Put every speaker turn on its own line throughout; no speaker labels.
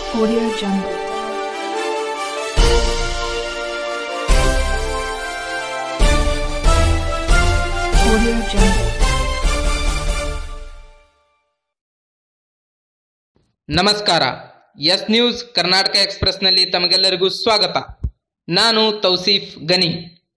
Audio Jungle. Audio Jungle.
ನಮಸ್ಕಾರ S news Karnataka ಎಕ್ಸ್ಪ್ರೆಸ್ನಲ್ಲಿ ತಮಗೆಲ್ಲರಿಗೂ ಸ್ವಾಗತ ನಾನು ತೌಸೀಫ್ ಗನಿ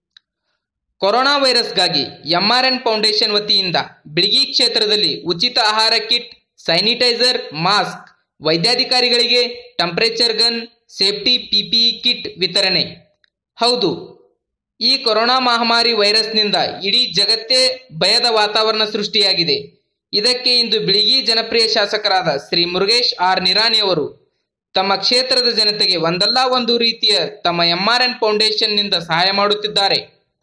ಕೊರೋನಾ ವೈರಸ್ಗಾಗಿ ಎಂಆರ್ಎನ್ ಫೌಂಡೇಶನ್ ವತಿಯಿಂದ ಬಿಳಿಗಿ ಕ್ಷೇತ್ರದಲ್ಲಿ ಉಚಿತ ಆಹಾರ ಕಿಟ್ ಸ್ಯಾನಿಟೈಸರ್ ಮಾಸ್ಕ್ ವೈದ್ಯಾಧಿಕಾರಿಗಳಿಗೆ temperature gun safety PPE kit ವಿತರಣೆ ಹೌದು ಈ ಕೊರೋನಾ ಮಹಾಮಾರಿ ವೈರಸ್ನಿಂದ ಇಡೀ ಜಗತ್ತೇ ಭಯದ ವಾತಾವರಣ ಸೃಷ್ಟಿಯಾಗಿದೆ ಇದಕ್ಕೆ ಇಂದು ಬಿಳಿಗಿ ಜನಪ್ರಿಯ ಶಾಸಕರಾದ ಶ್ರೀ ಮುರುಗೇಶ್ ಆರ್ ನಿರಾಣಿ ಅವರು ತಮ್ಮ ಕ್ಷೇತ್ರದ ಜನತೆಗೆ ಒಂದಲ್ಲ ಒಂದು ರೀತಿಯ ತಮ್ಮ ಎಂಆರ್ಎನ್ ಫೌಂಡೇಶನ್ನಿಂದ ಸಹಾಯ ಮಾಡುತ್ತಿದ್ದಾರೆ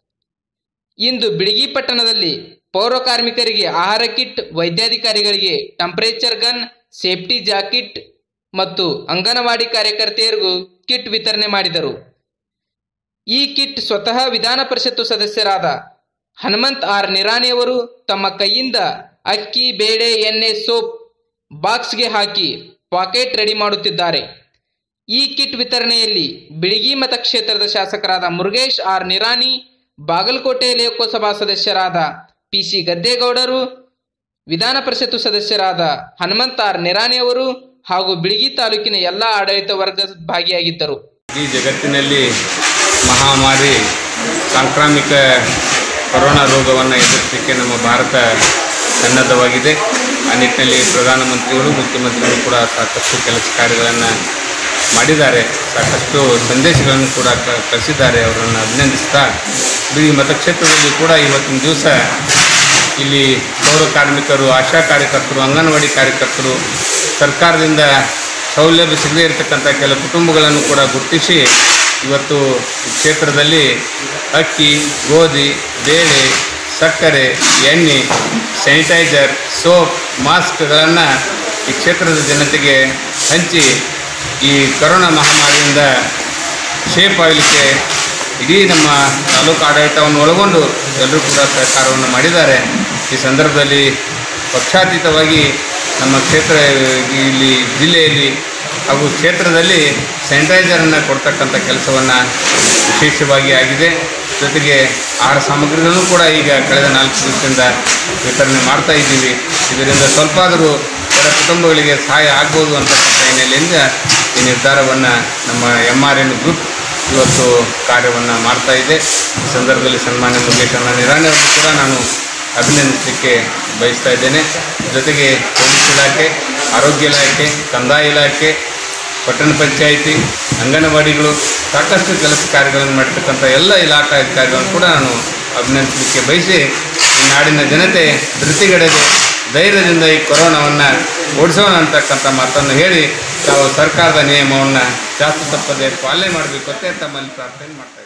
ಇಂದು ಬಿಳಿಗಿ ಪಟ್ಟಣದಲ್ಲಿ ಪೌರ ಕಾರ್ಮಿಕರಿಗೆ ಆಹಾರ ಕಿಟ್ ವೈದ್ಯಾಧಿಕಾರಿಗಳಿಗೆ ಟೆಂಪರೇಚರ್ ಗನ್ ಸೇಫ್ಟಿ ಜಾಕೆಟ್ ಮತ್ತು ಅಂಗನವಾಡಿ ಕಾರ್ಯಕರ್ತೆಯರಿಗೂ ಕಿಟ್ ವಿತರಣೆ ಮಾಡಿದರು ಈ ಕಿಟ್ ಸ್ವತಃ ವಿಧಾನ ಪರಿಷತ್ತು ಸದಸ್ಯರಾದ ಹನುಮಂತ್ ಆರ್ ನಿರಾಣಿಯವರು ತಮ್ಮ ಕೈಯಿಂದ ಅಕ್ಕಿ ಬೇಳೆ ಎಣ್ಣೆ ಸೋಪ್ ಬಾಕ್ಸ್ಗೆ ಹಾಕಿ ಪಾಕೆಟ್ ರೆಡಿ ಮಾಡುತ್ತಿದ್ದಾರೆ ಈ ಕಿಟ್ ವಿತರಣೆಯಲ್ಲಿ ಬಿಳಿಗಿ ಮತಕ್ಷೇತ್ರದ ಶಾಸಕರಾದ ಮುರುಗೇಶ್ ಆರ್ ನಿರಾಣಿ ಬಾಗಲಕೋಟೆ ಲೋಕಸಭಾ ಸದಸ್ಯರಾದ ಪಿ ಸಿ ಗದ್ದೇಗೌಡರು ವಿಧಾನ ಪರಿಷತ್ತು ಸದಸ್ಯರಾದ ಹನುಮಂತ್ ಆರ್ ನಿರಾಣಿಯವರು ಹಾಗೂ ಬಿಳಿಗಿ ತಾಲೂಕಿನ ಎಲ್ಲ ಆಡಳಿತ ವರ್ಗ ಭಾಗಿಯಾಗಿದ್ದರು
ಈ ಜಗತ್ತಿನಲ್ಲಿ ಮಹಾಮಾರಿ ಸಾಂಕ್ರಾಮಿಕ ಕೊರೋನಾ ರೋಗವನ್ನು ಎದುರಿಸಲಿಕ್ಕೆ ನಮ್ಮ ಭಾರತ ಸನ್ನದ್ಧವಾಗಿದೆ ಆ ನಿಟ್ಟಿನಲ್ಲಿ ಪ್ರಧಾನಮಂತ್ರಿಗಳು ಮುಖ್ಯಮಂತ್ರಿಗಳು ಕೂಡ ಸಾಕಷ್ಟು ಕೆಲಸ ಕಾರ್ಯಗಳನ್ನು ಮಾಡಿದ್ದಾರೆ ಸಾಕಷ್ಟು ಸಂದೇಶಗಳನ್ನು ಕೂಡ ಕ- ಕಳಿಸಿದ್ದಾರೆ ಅವರನ್ನು ಅಭಿನಂದಿಸ್ತಾ ಈ ಮತಕ್ಷೇತ್ರದಲ್ಲಿ ಕೂಡ ಇವತ್ತಿನ ದಿವಸ ಇಲ್ಲಿ ಪೌರ ಕಾರ್ಮಿಕರು ಆಶಾ ಕಾರ್ಯಕರ್ತರು ಅಂಗನವಾಡಿ ಕಾರ್ಯಕರ್ತರು ಸರ್ಕಾರದಿಂದ ಸೌಲಭ್ಯ ಸಿಗದೇ ಇರತಕ್ಕಂಥ ಕೆಲ ಕುಟುಂಬಗಳನ್ನು ಕೂಡ ಗುರುತಿಸಿ ಇವತ್ತು ಈ ಕ್ಷೇತ್ರದಲ್ಲಿ ಅಕ್ಕಿ ಗೋಧಿ ಬೇಳೆ ಸಕ್ಕರೆ ಎಣ್ಣೆ ಸ್ಯಾನಿಟೈಸರ್ ಸೋಪ್ ಮಾಸ್ಕ್ಗಳನ್ನು ಈ ಕ್ಷೇತ್ರದ ಜನತೆಗೆ ಹಂಚಿ ಈ ಕೊರೋನಾ ಮಹಾಮಾರಿಯಿಂದ ಶೇಪ್ ಆಗಲಿಕ್ಕೆ ಇಡೀ ನಮ್ಮ ತಾಲೂಕು ಆಡಳಿತವನ್ನು ಒಳಗೊಂಡು ಎಲ್ಲರೂ ಕೂಡ ಸಹಕಾರವನ್ನು ಮಾಡಿದ್ದಾರೆ ಈ ಸಂದರ್ಭದಲ್ಲಿ ಪಕ್ಷಾತೀತವಾಗಿ ನಮ್ಮ ಕ್ಷೇತ್ರ ಇಲ್ಲಿ ಜಿಲ್ಲೆಯಲ್ಲಿ ಹಾಗೂ ಕ್ಷೇತ್ರದಲ್ಲಿ ಸ್ಯಾನಿಟೈಸರನ್ನು ಕೊಡ್ತಕ್ಕಂಥ ಕೆಲಸವನ್ನು ವಿಶೇಷವಾಗಿ ಆಗಿದೆ ಜೊತೆಗೆ ಆಹಾರ ಸಾಮಗ್ರಿಗಳನ್ನು ಕೂಡ ಈಗ ಕಳೆದ ನಾಲ್ಕು ದಿವಸದಿಂದ ವಿತರಣೆ ಮಾಡ್ತಾ ಇದ್ದೀವಿ ಇದರಿಂದ ಸ್ವಲ್ಪ ಆದರೂ ಕೆಲ ಕುಟುಂಬಗಳಿಗೆ ಸಹಾಯ ಆಗ್ಬೋದು ಅಂತಕ್ಕಂಥ ಹಿನ್ನೆಲೆಯಿಂದ ಈ ನಿರ್ಧಾರವನ್ನು ನಮ್ಮ ಎಮ್ ಆರ್ ಎನ್ ಗ್ರೂಪ್ ಇವತ್ತು ಕಾರ್ಯವನ್ನು ಮಾಡ್ತಾ ಇದೆ ಈ ಸಂದರ್ಭದಲ್ಲಿ ಸನ್ಮಾನ್ಯ ಮುರುಗೇಶ್ ಅಣ್ಣ ನಿರಾಣಿ ಅವರನ್ನು ಕೂಡ ನಾನು ಅಭಿನಂದಿಸಲಿಕ್ಕೆ ಬಯಸ್ತಾ ಇದ್ದೇನೆ ಜೊತೆಗೆ ಪೊಲೀಸ್ ಇಲಾಖೆ ಆರೋಗ್ಯ ಇಲಾಖೆ ಕಂದಾಯ ಇಲಾಖೆ ಪಟ್ಟಣ ಪಂಚಾಯಿತಿ ಅಂಗನವಾಡಿಗಳು ಸಾಕಷ್ಟು ಕೆಲಸ ಕಾರ್ಯಗಳನ್ನು ಮಾಡಿರ್ತಕ್ಕಂಥ ಎಲ್ಲ ಇಲಾಖಾ ಅಧಿಕಾರಿಗಳನ್ನು ಕೂಡ ನಾನು ಅಭಿನಂದಿಸಲಿಕ್ಕೆ ಬಯಸಿ ಈ ನಾಡಿನ ಜನತೆ ಧೃತಿಗೆಡದೆ ಧೈರ್ಯದಿಂದ ಈ ಕೊರೋನಾವನ್ನು ಓಡಿಸೋಣ ಅಂತಕ್ಕಂಥ ಮಾತನ್ನು ಹೇಳಿ ತಾವು ಸರ್ಕಾರದ ನಿಯಮವನ್ನು ಜಾಸ್ತಿ ತಪ್ಪದೆ ಪಾಲನೆ ಮಾಡಬೇಕು ಅಂತ ತಮ್ಮಲ್ಲಿ ಪ್ರಾರ್ಥನೆ ಮಾಡ್ತಾರೆ